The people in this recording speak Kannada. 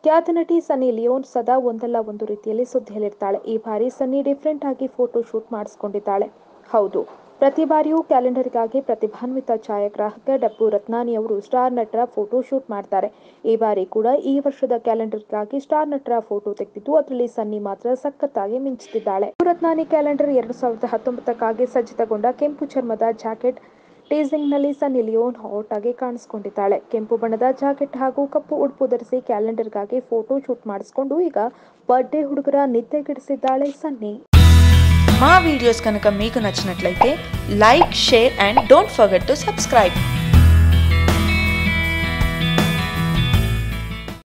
ಖ್ಯಾತ ನಟಿ ಸನ್ನಿ ಲಿಯೋನ್ ಸದಾ ಒಂದಲ್ಲ ಒಂದು ರೀತಿಯಲ್ಲಿ ಸುದ್ದಿಯಲ್ಲಿರ್ತಾಳೆ ಈ ಬಾರಿ ಸನ್ನಿ ಡಿಫ್ರೆಂಟ್ ಆಗಿ ಫೋಟೋ ಶೂಟ್ ಮಾಡಿಸಿಕೊಂಡಿದ್ದಾಳೆ ಹೌದು ಪ್ರತಿ ಬಾರಿಯೂ ಕ್ಯಾಲೆಂಡರ್ಗಾಗಿ ಪ್ರತಿಭಾನ್ವಿತ ಛಾಯಾಗ್ರಾಹಕ ಡಬ್ಬು ರತ್ನಾನಿ ಅವರು ಸ್ಟಾರ್ ನಟರ ಫೋಟೋ ಶೂಟ್ ಮಾಡ್ತಾರೆ ಈ ಬಾರಿ ಕೂಡ ಈ ವರ್ಷದ ಕ್ಯಾಲೆಂಡರ್ಗಾಗಿ ಸ್ಟಾರ್ ನಟರ ಫೋಟೋ ತೆಗೆದಿದ್ದು ಅದರಲ್ಲಿ ಸನ್ನಿ ಮಾತ್ರ ಸಖತ್ತಾಗಿ ಮಿಂಚುತ್ತಿದ್ದಾಳೆ ಡಬ್ಬು ರತ್ನಾನಿ ಕ್ಯಾಲೆಂಡರ್ ಎರಡು ಸಾವಿರದ ಹತ್ತೊಂಬತ್ತಕ್ಕಾಗಿ ಸಜ್ಜಿತಗೊಂಡ ಕೆಂಪು ಚರ್ಮದ ಜಾಕೆಟ್ ಟೀಸಿಂಗ್ನಲ್ಲಿ ಸನ್ನಿ ಲಿಯೋನ್ ಹಾಟ್ ಆಗಿ ಕಾಣಿಸಿಕೊಂಡಿದ್ದಾಳೆ ಕೆಂಪು ಬಣ್ಣದ ಜಾಕೆಟ್ ಹಾಗೂ ಕಪ್ಪು ಉಡುಪು ಧರಿಸಿ ಕ್ಯಾಲೆಂಡರ್ಗಾಗಿ ಫೋಟೋ ಶೂಟ್ ಮಾಡಿಸಿಕೊಂಡು ಈಗ ಬರ್ಡೇ ಹುಡುಗರ ನಿದ್ದೆಗೆಡಿಸಿದ್ದಾಳೆ సన్నీ మా వీడియోస్ కనుక మీకు నచ్చినట్లయితే like share and don't forget to subscribe